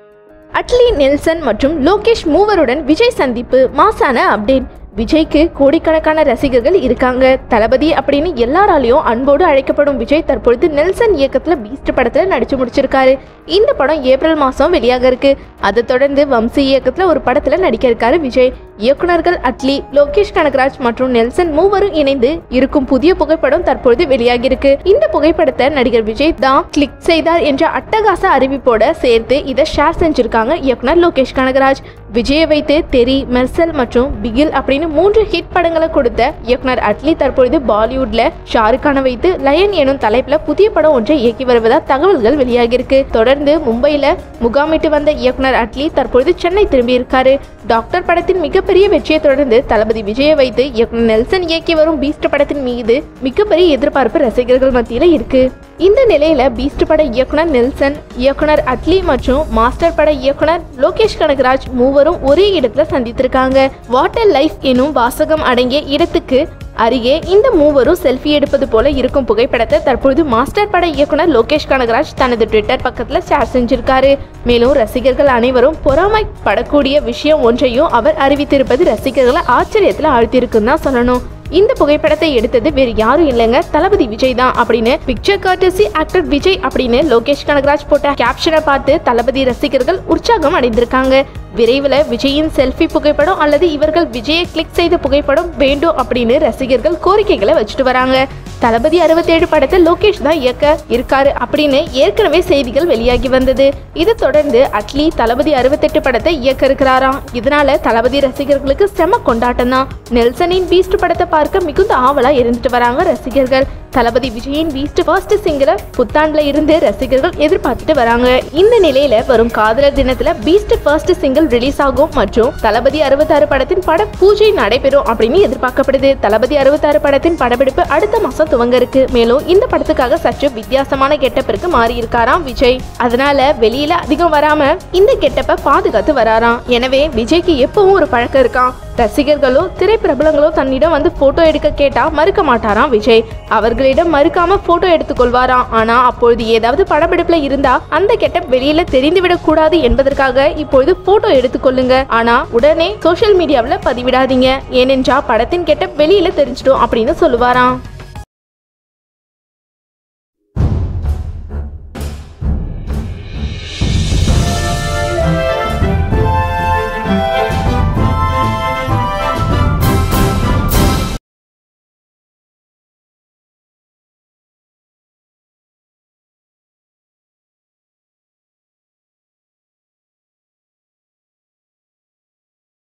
Atlee Nelson மற்றும் லோகேஷ் மூவருடன் விஜய் சந்திப்பு மாசான அப்டேட் விஜய்க்கு கோடிக்கணக்கான ரசிகர்கள் இருக்காங்க தளபதி அப்படின்னு எல்லாராலையும் அன்போடு அழைக்கப்படும் விஜய் தற்பொழுது நெல்சன் இயக்கத்துல பீஸ்ட் படத்துல நடிச்சு முடிச்சிருக்காரு இந்த படம் ஏப்ரல் மாசம் வெளியாக இருக்கு அதை தொடர்ந்து வம்சி இயக்கத்துல ஒரு படத்துல நடிக்க இருக்காரு விஜய் இயக்குனர்கள் அட்லி லோகேஷ் கனகராஜ் மற்றும் நெல்சன் மூவரும் இணைந்து இருக்கும் புதிய புகைப்படம் தற்பொழுது வெளியாகி இருக்கு இந்த புகைப்படத்தை நடிகர் விஜய் தான் கிளிக் செய்தார் என்ற அட்டகாச அறிவிப்போட சேர்த்து இதை ஷேர் செஞ்சிருக்காங்க இயக்குனர் லோகேஷ் கனகராஜ் விஜயை வைத்து தெரி மெர்சல் மற்றும் பிகில் அப்படின்னு மூன்று ஹிட் படங்களை கொடுத்த இயக்குனர் அட்லி தற்பொழுது பாலிவுட்ல ஷாருக் கானை வைத்து லயன் எனும் தலைப்புல புதிய படம் ஒன்றை இயக்கி வருவதா தகவல்கள் வெளியாகியிருக்கு தொடர்ந்து மும்பையில முகாமிட்டு வந்த இயக்குனர் அட்லி தற்பொழுது சென்னை திரும்பி இருக்காரு டாக்டர் படத்தின் மிகப்பெரிய வெற்றியை தொடர்ந்து தளபதி விஜயை வைத்து இயக்குனர் நெல்சன் இயக்கி வரும் பீஸ்ட் படத்தின் மீது மிகப்பெரிய எதிர்பார்ப்பு ரசிகர்கள் மத்தியில இருக்கு இந்த நிலையில பீஸ்ட் பட இயக்குனர் நெல்சன் இயக்குனர் அட்லி மற்றும் மாஸ்டர் பட இயக்குனர் லோகேஷ் கனகராஜ் மூவரும் ஒரே இடத்துல சந்தித்திருக்காங்க வாட்டர் லைஃப் எனும் வாசகம் அடங்கிய இடத்துக்கு அருகே இந்த மூவரும் செல்ஃபி எடுப்பது போல இருக்கும் புகைப்படத்தை தற்பொழுது மாஸ்டர் பட இயக்குனர் லோகேஷ் கனகராஜ் தனது ட்விட்டர் பக்கத்துல ஷேர் செஞ்சிருக்காரு மேலும் ரசிகர்கள் அனைவரும் பொறாமைப்படக்கூடிய விஷயம் ஒன்றையும் அவர் அறிவித்திருப்பது ரசிகர்களை ஆச்சரியத்துல ஆழ்த்தியிருக்குன்னு தான் சொல்லணும் இந்த புகைப்படத்தை எடுத்தது வேறு யாரும் இல்லைங்க தளபதி விஜய் தான் அப்படின்னு பிக்சர் கர்டசி ஆக்டர் விஜய் அப்படின்னு லோகேஷ் கனகராஜ் போட்ட கேப்ஷனை பார்த்து தளபதி ரசிகர்கள் உற்சாகம் அடைந்திருக்காங்க விரைவில் விஜயின் செல்ஃபி புகைப்படம் அல்லது இவர்கள் விஜயை கிளிக் செய்த புகைப்படம் வேண்டும் அப்படின்னு ரசிகர்கள் கோரிக்கைகளை வச்சுட்டு வராங்க தளபதி அறுபத்தேழு படத்தை லோகேஷ் தான் இயக்க இருக்காரு அப்படின்னு ஏற்கனவே செய்திகள் வெளியாகி வந்தது இதை தொடர்ந்து அட்லி தளபதி அறுபத்தெட்டு படத்தை இயக்க இருக்கிறாராம் இதனால தளபதி ரசிகர்களுக்கு செம கொண்டாட்டம் தான் நெல்சனின் பீஸ்ட் படத்தை பார்க்க மிகுந்த ஆவலா இருந்துட்டு வராங்க ரசிகர்கள் தளபதி விஜயின் பீஸ்ட் ஃபர்ஸ்ட் சிங்கிளை புத்தாண்டுல இருந்து ரசிகர்கள் எதிர்பார்த்துட்டு வராங்க இந்த நிலையில வரும் காதலர் தினத்துல பீஸ்ட் ஃபர்ஸ்ட் சிங்கிள் ரிலீஸ் ஆகும் மற்றும் தளபதி அறுபத்தாறு படத்தின் பட பூஜை நடைபெறும் அப்படின்னு எதிர்பார்க்கப்படுது தளபதி அறுபத்தாறு படத்தின் படப்பிடிப்பு அடுத்த மாசம் துவங்க இருக்கு மேலும் இந்த படத்துக்காக சற்று வித்தியாசமான கெட்டப்பிற்கு மாறி இருக்காராம் விஜய் அதனால வெளியில அதிகம் வராம இந்த கெட்டப்பை பாதுகாத்து வராராம் எனவே விஜய்க்கு எப்பவும் ஒரு பழக்கம் இருக்கான் ரசிகர்களோ திரைப்பிரபலங்களோ தன்னிடம் வந்து போட்டோ எடுக்க கேட்டா மறுக்க மாட்டாராம் விஜய் அவர்களிடம் மறுக்காம போட்டோ எடுத்துக்கொள்வாராம் ஆனா அப்பொழுது ஏதாவது படப்பிடிப்புல இருந்தா அந்த கெட்டப் வெளியில தெரிந்துவிடக் கூடாது என்பதற்காக இப்பொழுது போட்டோ எடுத்துக்கொள்ளுங்க ஆனா உடனே சோஷியல் மீடியாவில் பதிவிடாதீங்க ஏனென்றா படத்தின் கெட்டப் வெளியில தெரிஞ்சிடும் அப்படின்னு சொல்லுவாராம்